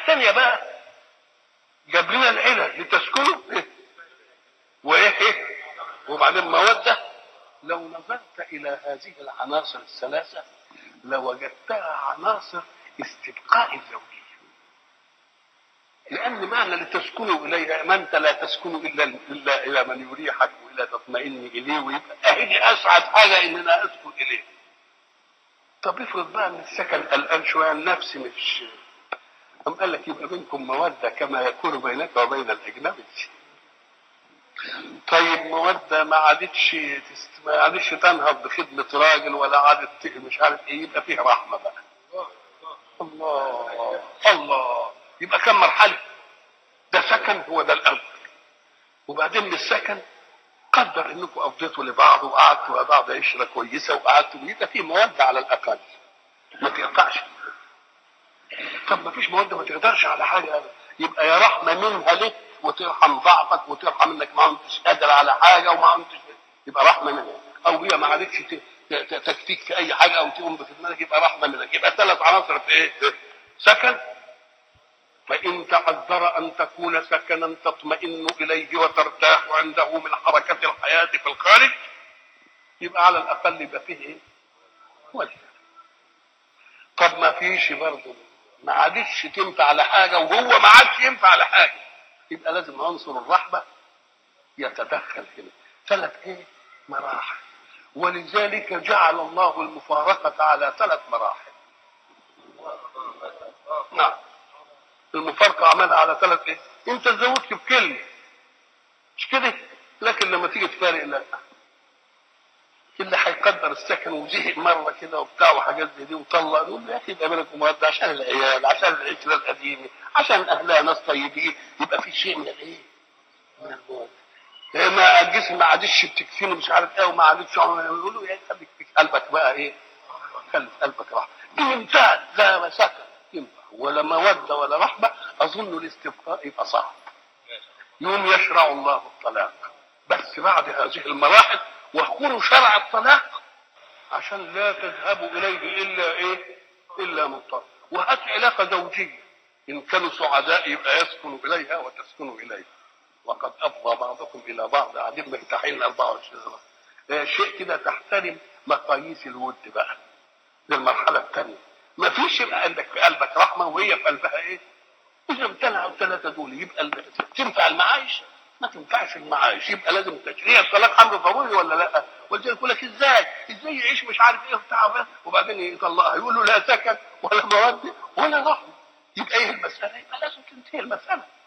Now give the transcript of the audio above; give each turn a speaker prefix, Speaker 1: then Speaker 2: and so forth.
Speaker 1: الثانيه بقى جاب لنا العلل لتسكنوا إيه؟ وايه إيه؟ وبعدين موده لو نظرت الى هذه العناصر الثلاثه لوجدتها عناصر استبقاء الزوجيه لان معنى لتسكنوا اليها ما انت لا تسكن الا الا الى من يريحك والا تطمئن اليه ويبقى اهدي اسعد حاجه ان انا اسكن اليه طب افرض بقى ان السكن قلقان شويه النفس مش أم قال لك يبقى بينكم مودة كما يكون بينك وبين الأجنبي طيب مودة ما عادتش تست... ما عادتش تنهض بخدمة راجل ولا عادت ت- مش عارف ايه يبقى فيه رحمة بقى الله الله يبقى كم مرحلة ده سكن هو ده الأول وبعدين من السكن قدر انكم قضيتوا لبعض وقعدتوا مع بعض عشرة كويسة وقعدتوا يبقى فيه مودة على الأقل ما تقطعش طب ما فيش مواد ما تقدرش على حاجه يبقى يا رحمه منها لك وترحم ضعفك وترحم انك ما انتش قادر على حاجه وما انتش يبقى رحمه منها او هي ما عادتش ت- ت- تكفيك في اي حاجه او تقوم بخدمتك يبقى رحمه منك يبقى ثلاث عناصر في ايه؟ سكن فإن تعذر أن تكون سكنا تطمئن إليه وترتاح عنده من حركة الحياة في الخارج يبقى على الأقل يبقى فيه إيه؟ وجه طب ما فيش برضه ما عادش تنفع لحاجه وهو ما عادش ينفع لحاجه يبقى لازم عنصر الرحمه يتدخل هنا ثلاث ايه مراحل ولذلك جعل الله المفارقه على ثلاث مراحل نعم المفارقه عملها على ثلاث ايه انت زودت بكلمه مش كده لكن لما تيجي تفارق لا اللي هيقدر السكن وزهق مره كده وبتاع وحاجات زي دي وطلق يقول له يا اخي يبقى بينكم مودة عشان العيال عشان العشره القديمه عشان اهلها ناس طيبين يبقى في شيء من الايه؟ من الموده إيه ما الجسم ما عادش بتكفيني مش عارف ايه وما عادش يقول له يا خليك في قلبك بقى ايه؟ خلي في قلبك رحمه ان انتهت لا سكن ينفع ولا موده ولا رحمه اظن الاستبقاء يبقى صعب يوم يشرع الله الطلاق بس بعد هذه المراحل واذكروا شرع الطلاق عشان لا تذهبوا اليه الا ايه؟ الا مضطر وهات علاقه زوجيه ان كانوا سعداء يبقى يسكن اليها وتسكن اليه وقد افضى بعضكم الى بعض قاعدين مرتاحين 24 سنه ده شيء كده تحترم مقاييس الود بقى للمرحله الثانيه ما فيش يبقى عندك في قلبك رحمه وهي في قلبها ايه؟ اذا امتنعوا الثلاثه دول يبقى ال- تنفع المعايش ما تنفعش المعايش يبقى لازم تشريع الطلاق امر ضروري ولا لا؟ ولذلك يقول لك ازاي؟ ازاي يعيش مش عارف ايه وبتاع وبتاع، وبعدين يطلقها يقول له لا سكن ولا مواد ولا رحمه يبقى ايه المساله؟ يبقى لازم تنتهي المساله